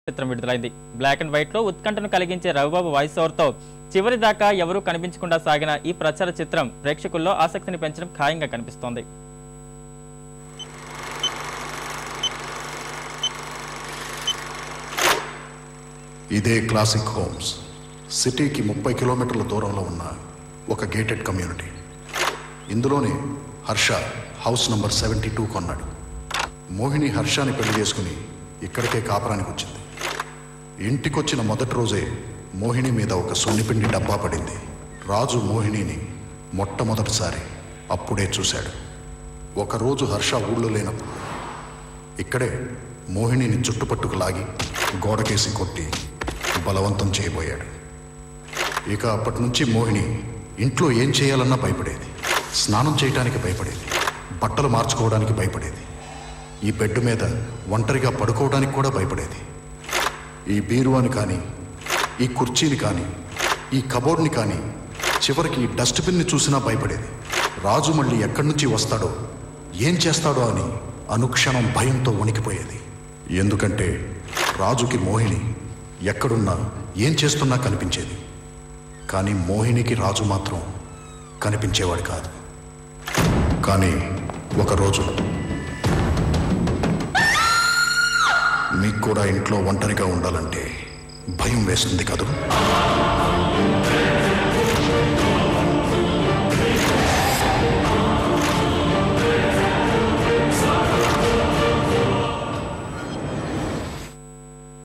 చిత్రం విడుదలైంది black and white లో ఉత్కంఠను కలిగించే రవిబాబు వాయిస్ ఓవర్ తో చివరి దాకా ఎవరూ కనిపించకుండా సాగిన ఈ ప్రచార చిత్రం ప్రేక్షకుల్లో ఆసక్తిని పెంచడం ఖాయంగా కనిపిస్తోంది ఇదే క్లాసిక్ హోమ్స్ సిటీకి ముప్పై కిలోమీటర్ల దూరంలో ఉన్న ఒక గేటెడ్ కమ్యూనిటీ ఇందులోనే Harsha house number seventy two కొన్నాడు మోహిని హర్షాని పెళ్లి చేసుకుని ఇక్కడికే కాపురానికి వచ్చింది ఇంటికొచ్చిన మొదటి రోజే మోహిని మీద ఒక సున్నిపిండి డబ్బా పడింది రాజు మోహినిని మొట్టమొదటిసారి అప్పుడే చూశాడు ఒకరోజు హర్ష ఊళ్ళో లేనప్పుడు ఇక్కడే మోహినిని చుట్టుపట్టుకు లాగి గోడకేసి కొట్టి బలవంతం చేయబోయాడు ఇక అప్పటి నుంచి మోహిని ఇంట్లో ఏం చేయాలన్నా భయపడేది స్నానం చేయడానికి భయపడేది బట్టలు మార్చుకోవడానికి భయపడేది ఈ బెడ్ మీద ఒంటరిగా పడుకోవడానికి కూడా భయపడేది ఈ బీరువాని కానీ ఈ కుర్చీని కానీ ఈ కబోర్డ్ని కానీ చివరికి ఈ డస్ట్బిన్ని చూసినా భయపడేది రాజు మళ్ళీ ఎక్కడి నుంచి వస్తాడో ఏం చేస్తాడో అని అనుక్షణం భయంతో వణికిపోయేది ఎందుకంటే రాజుకి మోహిని ఎక్కడున్నా ఏం చేస్తున్నా కనిపించేది కానీ మోహినికి రాజు మాత్రం కనిపించేవాడు కాదు కానీ ఒకరోజు మీకు కూడా ఇంట్లో ఒంటరిగా ఉండాలంటే భయం వేస్తుంది కదూ